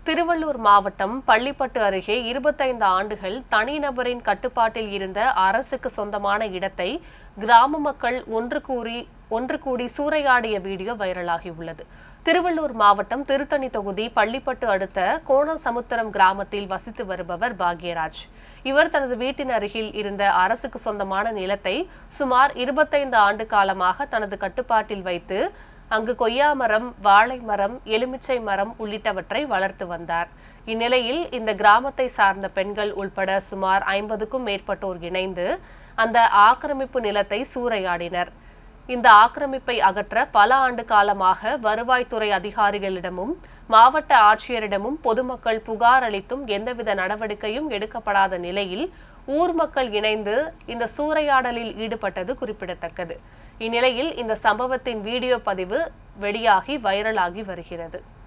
திருவள்ளூர் மாவட்டம் பள்ளிப்பட்டு அருகே இருபத்தைந்து ஆண்டுகள் தனிநபரின் கட்டுப்பாட்டில் இருந்த அரசுக்கு சொந்தமான இடத்தை கிராம மக்கள் ஒன்று கூறி ஒன்று கூடி சூறையாடிய வீடியோ வைரலாகியுள்ளது திருவள்ளூர் மாவட்டம் திருத்தணி தொகுதி பள்ளிப்பட்டு அடுத்த கோணசமுத்திரம் கிராமத்தில் வசித்து வருபவர் பாக்யராஜ் இவர் தனது வீட்டின் அருகில் இருந்த அரசுக்கு சொந்தமான நிலத்தை சுமார் இருபத்தைந்து ஆண்டு காலமாக தனது கட்டுப்பாட்டில் வைத்து அங்கு கொய்யா மரம் வாழை மரம் எலுமிச்சை மரம் உள்ளிட்டவற்றை வளர்த்து வந்தார் இந்நிலையில் இந்த கிராமத்தை சார்ந்த பெண்கள் உள்பட சுமார் ஐம்பதுக்கும் மேற்பட்டோர் இணைந்து அந்த ஆக்கிரமிப்பு நிலத்தை சூறையாடினர் இந்த ஆக்கிரமிப்பை அகற்ற பல ஆண்டு காலமாக வருவாய்த்துறை அதிகாரிகளிடமும் மாவட்ட ஆட்சியரிடமும் பொதுமக்கள் புகார் அளித்தும் எந்தவித நடவடிக்கையும் எடுக்கப்படாத நிலையில் ஊர் மக்கள் இணைந்து இந்த சூறையாடலில் ஈடுபட்டது குறிப்பிடத்தக்கது இந்நிலையில் இந்த சம்பவத்தின் வீடியோ பதிவு வெளியாகி வைரலாகி வருகிறது